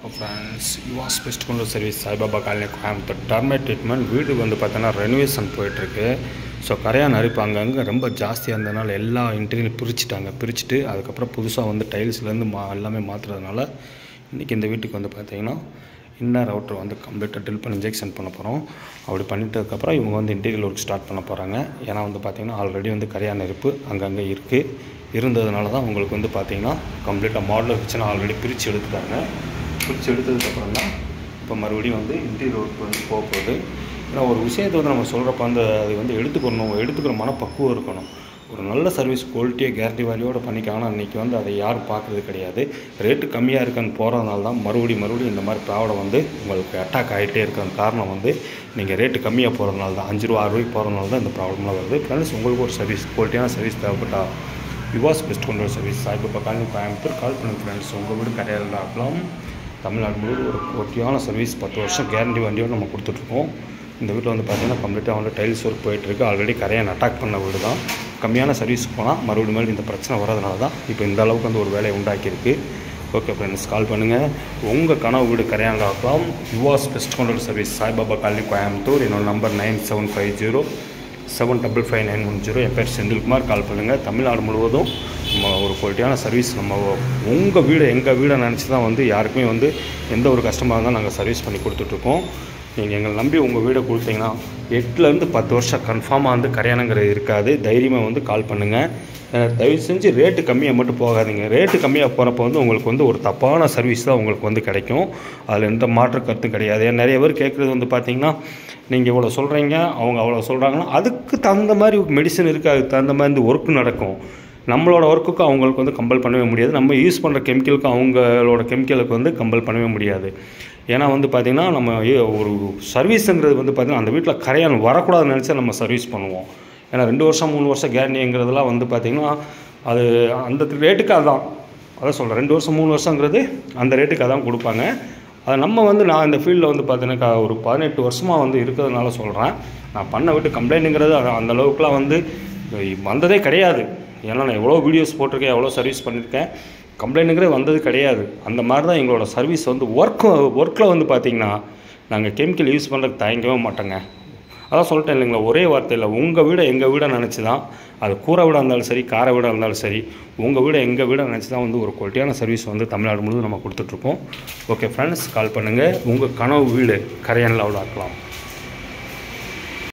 friends Yuvas pest கொண்டு service Saibaba colony Coimbatore termite treatment வீடு வந்து பார்த்தோன்னா ரெனோவேஷன் போயிட்டுருக்கு ஸோ கரையான் அரிப்பு அங்கங்கே ரொம்ப ஜாஸ்தியாக இருந்ததுனால எல்லா இன்டீரியரும் பிரிச்சுட்டாங்க பிரிச்சுட்டு அதுக்கப்புறம் புதுசாக வந்து டைல்ஸ்லேருந்து மா எல்லாமே மாற்றுறதுனால இன்றைக்கி இந்த வீட்டுக்கு வந்து பார்த்தீங்கன்னா இன்னர் அவுட்டர் வந்து கம்ப்ளீட்டாக ட்ரில் பண்ணி இன்ஜெக்ஷன் பண்ண போகிறோம் அப்படி பண்ணிட்டதுக்கப்புறம் இவங்க வந்து இன்டீரியல் ஒர்க் ஸ்டார்ட் பண்ண போகிறாங்க ஏன்னா வந்து பார்த்திங்கன்னா ஆல்ரெடி வந்து கரையான் நெருப்பு அங்கங்கே இருக்குது இருந்ததுனால தான் உங்களுக்கு வந்து பார்த்திங்கன்னா கம்ப்ளீட்டாக மாடலர் கிச்சனை ஆல்ரெடி பிரித்து எடுத்துட்டாங்க பிரித்து எடுத்ததுக்கப்புறம் தான் இப்போ மறுபடியும் வந்து இன்டீரியர் ஒர்க் வந்து போக போகுது ஏன்னா ஒரு விஷயத்தை வந்து நம்ம சொல்கிறப்ப அந்த அது வந்து எடுத்துக்கணும் எடுத்துக்கிற மனப்பக்குவம் இருக்கணும் ஒரு நல்ல சர்வீஸ் குவாலிட்டியாக கேரண்டி வேல்யூவோட பண்ணிக்காங்கன்னா இன்றைக்கி வந்து அதை யாரும் பார்க்குறது கிடையாது ரேட்டு கம்மியாக இருக்குன்னு போகிறதுனால தான் மறுபடியும் மறுபடியும் இந்த மாதிரி ப்ராப்ளம் வந்து உங்களுக்கு அட்டாக் ஆகிட்டே இருக்கிற காரணம் வந்து நீங்கள் ரேட்டு கம்மியாக போகிறதுனால தான் அஞ்சு ரூபா ஆறு ரூபாய்க்கு போகிறதுனால தான் இந்த ப்ராப்ளம்லாம் வருது ஃப்ரெண்ட்ஸ் உங்களுக்கு ஒரு சர்வீஸ் குவாலிட்டியான சர்வீஸ் தேவைப்பட்டா யுவாஸ் பெஸ்ட் கொண்டு service Saibaba colony Coimbatore call பண்ணுங்க ஃப்ரெண்ட்ஸ் உங்கள் வீடு கரையாளில் ஆகலாம் தமிழ்நாடு முழுவதும் ஒரு குவாலிட்டியான சர்வீஸ் பத்து வருஷம் கேரண்டி வண்டியோடு நம்ம கொடுத்துட்ருக்கோம் இந்த வீட்டில் வந்து பார்த்தீங்கன்னா கம்ப்ளீட்டாக வந்து டைல்ஸ் ஒர்க் போயிட்டுருக்கு ஆல்ரெடி கரையான் அட்டாக் பண்ண வீடு தான் கம்மியான சர்வீஸ் போனால் மறுபடியும் மறுபடியும் இந்த பிரச்சனை வரதுனால தான் இப்போ இந்த அளவுக்கு வந்து ஒரு வேலையை உண்டாக்கியிருக்கு ஓகே ஃப்ரெண்ட்ஸ் கால் பண்ணுங்கள் உங்கள் கனவு வீடு கரையானில் ஆகலாம் யுவாஸ் பெஸ்ட் கொண்டு சர்வீஸ் சாய்பாபா காலனி கோயம்புத்தூர் என்னோட number nine seven five zero seven double five nine one zero என் பேர் செந்தில்குமார் கால் பண்ணுங்கள் தமிழ்நாடு முழுவதும் நம்ம ஒரு குவாலிட்டியான சர்வீஸ் நம்ம உங்கள் வீடு எங்கள் வீடை நினச்சி தான் வந்து யாருக்குமே வந்து எந்த ஒரு கஷ்டமாக இருந்தாலும் நாங்கள் சர்வீஸ் பண்ணி கொடுத்துட்ருக்கோம் நீங்கள் எங்களை நம்பி உங்கள் வீடை கொடுத்தீங்கன்னா எட்டுலேருந்து பத்து வருஷம் கன்ஃபார்மாக வந்து கரையானங்கிறது இருக்காது தைரியமாக வந்து கால் பண்ணுங்கள் தயவு செஞ்சு ரேட்டு கம்மியாக மட்டும் போகாதீங்க ரேட்டு கம்மியாக போகிறப்ப வந்து உங்களுக்கு வந்து ஒரு தப்பான சர்வீஸ் தான் உங்களுக்கு வந்து கிடைக்கும் அதில் எந்த மாற்று கருத்தும் கிடையாது ஏன் நிறைய பேர் கேட்குறது வந்து பார்த்தீங்கன்னா நீங்கள் இவ்வளோ சொல்கிறீங்க அவங்க அவ்வளோ சொல்கிறாங்கன்னா அதுக்கு தகுந்த மாதிரி மெடிசன் இருக்குது அதுக்கு தகுந்த மாதிரி இந்த ஒர்க்கு நடக்கும் நம்மளோட ஒர்க்குக்கு அவங்களுக்கு வந்து கம்பல் பண்ணவே முடியாது நம்ம யூஸ் பண்ணுற கெமிக்கலுக்கு அவங்களோட கெமிக்கலுக்கு வந்து கம்பல் பண்ணவே முடியாது ஏன்னா வந்து பார்த்திங்கன்னா நம்ம ஒரு சர்வீஸுங்கிறது வந்து பார்த்திங்கன்னா அந்த வீட்டில் கரையான் வரக்கூடாதுன்னு நினச்சா நம்ம சர்வீஸ் பண்ணுவோம் ஏன்னா ரெண்டு வருஷம் மூணு வருஷம் கேரண்டிங்கிறதுலாம் வந்து பார்த்திங்கன்னா அது அந்த ரேட்டுக்கு அதான் அதான் சொல்கிறேன் ரெண்டு வருஷம் மூணு வருஷங்கிறது அந்த ரேட்டுக்கு அதான் கொடுப்பாங்க அது நம்ம வந்து நான் இந்த ஃபீல்டில் வந்து பார்த்தீங்கன்னா ஒரு பதினெட்டு வருஷமாக வந்து இருக்கிறதுனால சொல்கிறேன் நான் பண்ண விட்டு கம்ப்ளைண்ட்டுங்கிறது அந்த அளவுக்குலாம் வந்து வந்ததே கிடையாது ஏன்னா நான் எவ்வளோ வீடியோஸ் போட்டிருக்கேன் எவ்வளோ சர்வீஸ் பண்ணியிருக்கேன் கம்ப்ளைண்ட்டுங்கிறது வந்தது கிடையாது அந்த மாதிரி தான் எங்களோட சர்வீஸ் வந்து ஒர்க் ஒர்க்கில் வந்து பார்த்திங்கன்னா நாங்கள் கெமிக்கல் யூஸ் பண்ணுறதுக்கு தயங்கவே மாட்டோங்க அதான் சொல்லிட்டேன் இல்லைங்களா ஒரே வார்த்தையில் உங்கள் வீடை எங்கள் வீடை நினச்சி தான் அது கூரை வீடாக இருந்தாலும் சரி காரை வீடாக இருந்தாலும் சரி உங்கள் வீடை எங்கள் வீடை நினச்சி தான் வந்து ஒரு குவாலிட்டியான சர்வீஸ் வந்து தமிழ்நாடு முழுவதும் நம்ம கொடுத்துட்ருக்கோம் ஓகே ஃப்ரெண்ட்ஸ் கால் பண்ணுங்கள் உங்கள் கனவு வீடு கரையானில் அவ்வளோ ஆக்கலாம்